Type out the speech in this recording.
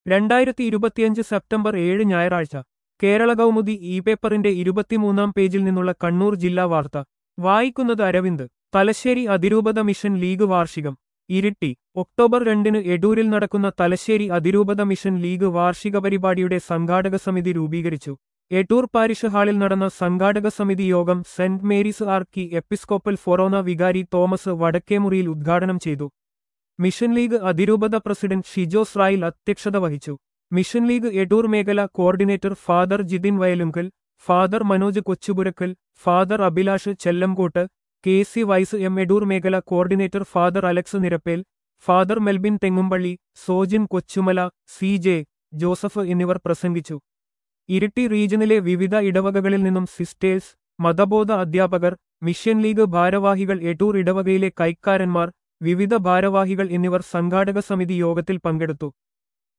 രണ്ടായിരത്തി ഇരുപത്തിയഞ്ച് സെപ്റ്റംബർ ഏഴ് ഞായറാഴ്ച കേരള കൗമുദി ഇ പേപ്പറിന്റെ ഇരുപത്തിമൂന്നാം പേജിൽ നിന്നുള്ള കണ്ണൂർ ജില്ലാ വാർത്ത വായിക്കുന്നത് അരവിന്ദ് തലശ്ശേരി അതിരൂപത മിഷൻ ലീഗ് വാർഷികം ഇരിട്ടി ഒക്ടോബർ രണ്ടിന് എടൂരിൽ നടക്കുന്ന തലശ്ശേരി അതിരൂപത മിഷൻ ലീഗ് വാർഷിക പരിപാടിയുടെ സംഘാടക സമിതി രൂപീകരിച്ചു എട്ടൂർ പാരിഷ് ഹാളിൽ നടന്ന സംഘാടക സമിതി യോഗം സെന്റ് മേരീസ് ആർക്കി എപ്പിസ്കോപ്പൽ ഫൊറോന വികാരി തോമസ് വടക്കേമുറിയിൽ ഉദ്ഘാടനം ചെയ്തു മിഷൻ ലീഗ് അതിരൂപത പ്രസിഡന്റ് ഷിജോ സ്രായിൽ അധ്യക്ഷത വഹിച്ചു മിഷൻ ലീഗ് എടൂർ മേഖല coordinator father Jithin Vayalunkal father Manoj Kochupurackal father Abhilash Chellamkott K C Y M Edoor മേഖല coordinator father Alex Nirappel father Melbin Thengumpally Sojin Kochumala C J Joseph എന്നിവർ പ്രസംഗിച്ചു ഇരിട്ടി റീജിയനിലെ വിവിധ ഇടവകകളിൽ നിന്നും സിസ്റ്റേഴ്സ് മതബോധ അധ്യാപകർ മിഷൻ ലീഗ് ഭാരവാഹികൾ എട്ടൂർ ഇടവകയിലെ കൈക്കാരന്മാർ വിവിധ ഭാരവാഹികൾ എന്നിവർ സംഘാടക സമിതി യോഗത്തിൽ പങ്കെടുത്തു